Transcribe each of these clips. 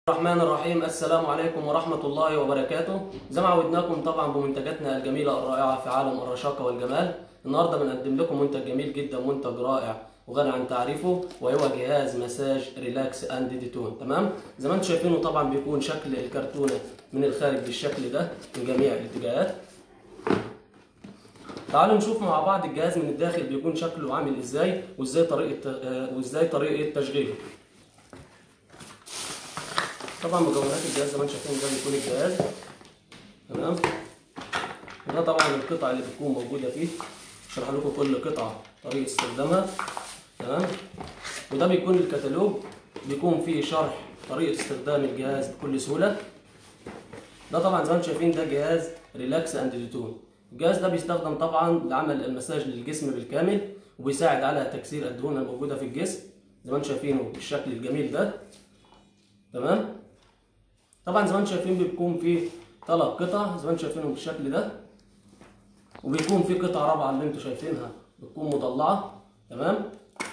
الرحمن الرحيم السلام عليكم ورحمة الله وبركاته زي ما عودناكم طبعا بمنتجاتنا الجميلة الرائعة في عالم الرشاقة والجمال النهاردة بنقدم لكم منتج جميل جدا منتج رائع وغني عن تعريفه وهو جهاز مساج ريلاكس اند ديتون تمام زي ما انتم شايفينه طبعا بيكون شكل الكرتونة من الخارج بالشكل ده من جميع الاتجاهات تعالوا نشوف مع بعض الجهاز من الداخل بيكون شكله عامل ازاي وازاي طريقة آه، وازاي طريقة تشغيله طبعا مكونات الجهاز زي ما انتم شايفين ده بيكون الجهاز تمام وده طبعا القطع اللي بتكون موجوده فيه شرح لكم كل قطعه طريقه استخدامها تمام وده بيكون الكتالوج بيكون فيه شرح طريقه استخدام الجهاز بكل سهوله ده طبعا زي ما انتم شايفين ده جهاز ريلاكس اند ديتون الجهاز ده بيستخدم طبعا لعمل المساج للجسم بالكامل وبيساعد على تكسير الدهون الموجوده في الجسم زي ما انتم شايفينه بالشكل الجميل ده تمام طبعا زي ما انتم شايفين بيكون فيه ثلاث قطع زي ما انتم شايفينهم بالشكل ده وبيكون في قطعه رابعه اللي انتم شايفينها بتكون مضلعه تمام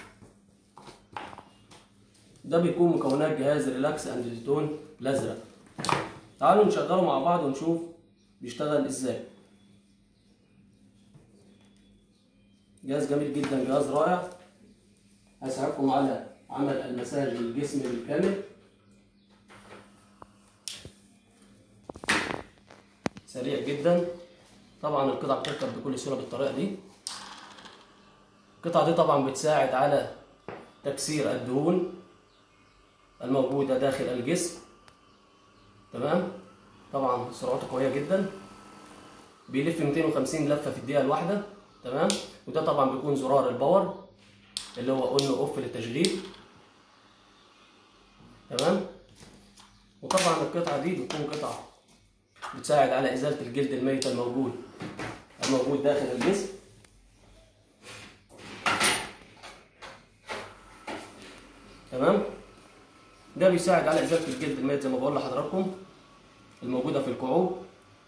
ده بيكون مكونات جهاز ريلاكس اند ديتون الازرق تعالوا نشغله مع بعض ونشوف بيشتغل ازاي جهاز جميل جدا جهاز رائع هيساعدكم على عمل المساج للجسم بالكامل سريع جدا طبعا القطع بتركب بكل سهوله بالطريقه دي القطعه دي طبعا بتساعد على تكسير الدهون الموجوده داخل الجسم تمام طبعا سرعته قويه جدا بيلف 250 لفه في الدقيقه الواحده تمام وده طبعا بيكون زرار الباور اللي هو اون اوف للتشغيل تمام وطبعا القطعه دي بتكون قطعه بتساعد على ازاله الجلد الميت الموجود الموجود داخل الجسم تمام ده بيساعد على ازاله الجلد الميت زي ما بقول لحضراتكم الموجوده في الكعوب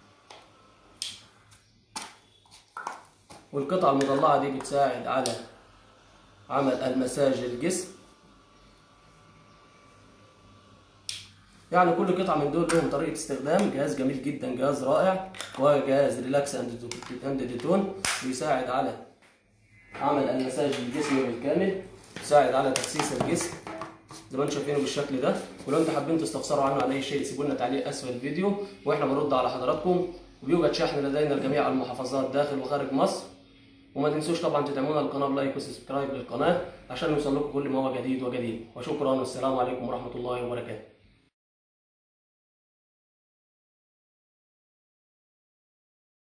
والقطعه المضلعه دي بتساعد على عمل المساج للجسم يعني كل قطعه من دول لهم طريقه استخدام جهاز جميل جدا جهاز رائع وهو جهاز ريلاكس اند ديتون بيساعد على عمل المساج للجسم بالكامل بيساعد على تخسيس الجسم زي ما انتم شايفينه بالشكل ده ولو انتم حابين تستفسروا عنه عن اي شيء سيبوا لنا تعليق اسفل الفيديو واحنا بنرد على حضراتكم وبيوجد شحن لدينا لجميع المحافظات داخل وخارج مصر وما تنسوش طبعا تدعمونا القناه بلايك وسبسكرايب للقناه عشان يوصل لكم كل ما هو جديد وجديد وشكرا والسلام عليكم ورحمه الله وبركاته